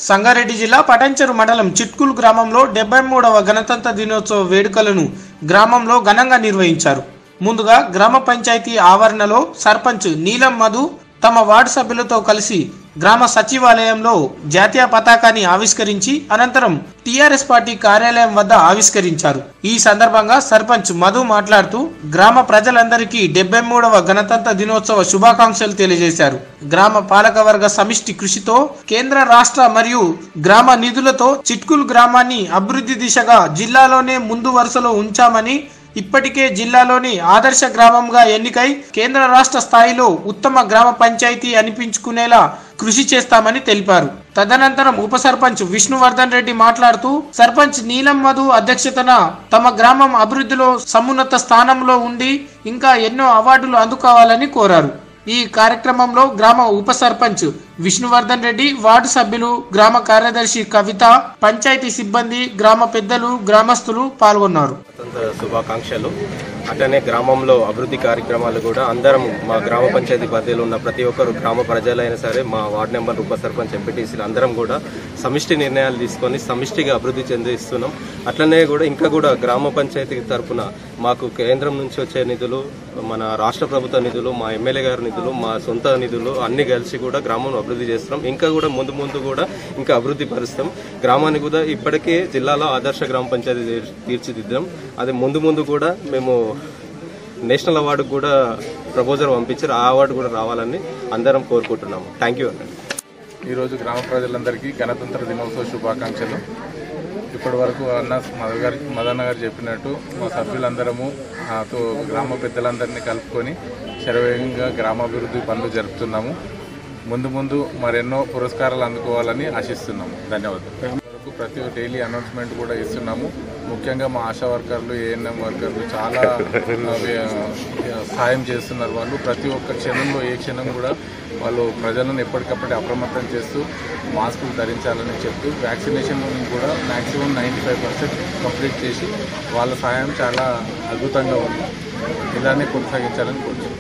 సంగారెడ్డి జిల్లా పటంచెరు మండలం చిట్కుల్ గ్రామంలో డెబ్బై మూడవ గణతంత్ర దినోత్సవ వేడుకలను గ్రామంలో ఘనంగా నిర్వహించారు ముందుగా గ్రామ పంచాయతీ ఆవరణలో సర్పంచ్ నీలం మధు తమ వార్డు సభ్యులతో కలిసి గ్రామ సచివాలయంలో జాతీయ పతాకాన్ని ఆవిష్కరించి అనంతరం టీఆర్ఎస్ పార్టీ కార్యాలయం వద్ద ఆవిష్కరించారు ఈ సందర్భంగా సర్పంచ్ మధు మాట్లాడుతూ గ్రామ ప్రజలందరికీ డెబ్బై మూడవ గణతంత్ర దినోత్సవ శుభాకాంక్షలు తెలియజేశారు గ్రామ పాలకవర్గ సమిష్టి కృషితో కేంద్ర రాష్ట్ర మరియు గ్రామ నిధులతో చిట్కుల్ గ్రామాన్ని అభివృద్ధి దిశగా జిల్లాలోనే ముందు వరుసలో ఉంచామని ఇప్పటికే జిల్లాలోని ఆదర్శ గ్రామంగా ఎన్నికై కేంద్ర రాష్ట్ర స్థాయిలో ఉత్తమ గ్రామ పంచాయతీ అనిపించుకునేలా కృషి చేస్తామని తెలిపారు తదనంతరం ఉప సర్పంచ్ విష్ణువర్ధన్ రెడ్డి మాట్లాడుతూ సర్పంచ్ నీలం మధు అధ్యక్షతన తమ గ్రామం అభివృద్ధిలో సమున్నత స్థానంలో ఉండి ఇంకా ఎన్నో అవార్డులు అందుకోవాలని కోరారు ఈ కార్యక్రమంలో గ్రామ ఉప సర్పంచ్ విష్ణువర్ధన్ రెడ్డి వార్డు సభ్యులు గ్రామ కార్యదర్శి కవిత పంచాయతీ సిబ్బంది గ్రామ పెద్దలు గ్రామస్తులు పాల్గొన్నారు స్వతంత్ర శుభాకాంక్షలు అట్లనే గ్రామంలో అభివృద్ధి కార్యక్రమాలు కూడా అందరం మా గ్రామ పంచాయతీ పరిధిలో ఉన్న ప్రతి ఒక్కరు గ్రామ ప్రజలైనా సరే మా వార్డు నెంబర్ ఉప సర్పంచ్ ఎంపీటీసీలు అందరం కూడా సమిష్టి నిర్ణయాలు తీసుకొని సమిష్టిగా అభివృద్ధి చెందిస్తున్నాం అట్లనే కూడా ఇంకా కూడా గ్రామ పంచాయతీ తరపున మాకు కేంద్రం నుంచి వచ్చే నిధులు మన రాష్ట్ర ప్రభుత్వ నిధులు మా ఎమ్మెల్యే గారి నిధులు మా సొంత నిధులు అన్ని కలిసి కూడా గ్రామం అభివృద్ధి చేస్తున్నాం ఇంకా కూడా ముందు ముందు కూడా ఇంకా అభివృద్ధి పరుస్తాం గ్రామాన్ని కూడా ఇప్పటికే జిల్లాలో ఆదర్శ గ్రామ పంచాయతీ తీర్- తీర్చిదిద్దాం అది ముందు ముందు కూడా మేము నేషనల్ అవార్డు కూడా ప్రపోజల్ పంపించారు ఆ అవార్డు కూడా రావాలని అందరం కోరుకుంటున్నాము థ్యాంక్ యూ అండి ఈరోజు గ్రామ ప్రజలందరికీ గణతంత్ర దినోత్సవ శుభాకాంక్షలు ఇప్పటి వరకు అన్న మదర్ గారు మదన్న గారు చెప్పినట్టు మా సభ్యులందరము నాతో గ్రామ పెద్దలందరినీ కలుపుకొని శరవేగంగా గ్రామాభివృద్ధి పనులు జరుపుతున్నాము ముందు ముందు మరెన్నో పురస్కారాలు అందుకోవాలని ఆశిస్తున్నాము ధన్యవాదాలు వరకు ప్రతి డైలీ అనౌన్స్మెంట్ కూడా ఇస్తున్నాము ముఖ్యంగా మా ఆశా వర్కర్లు ఏఎన్ఎం వర్కర్లు చాలా ఆ, వే- సాయం చేస్తున్నారు వాళ్ళు ప్రతి ఒక్క క్షణంలో ఏ క్షణం కూడా వాళ్ళు ప్రజలను ఎప్పటికప్పుడు అప్రమత్తం చేస్తూ మాస్కులు ధరించాలని చెప్తూ వ్యాక్సినేషన్ కూడా maximum ninety five percent complete చేసి వాళ్ళ సాయం చాలా అద్భుతంగా ఉంది ఇలానే కొనసాగించాలని కోరుతున్నాను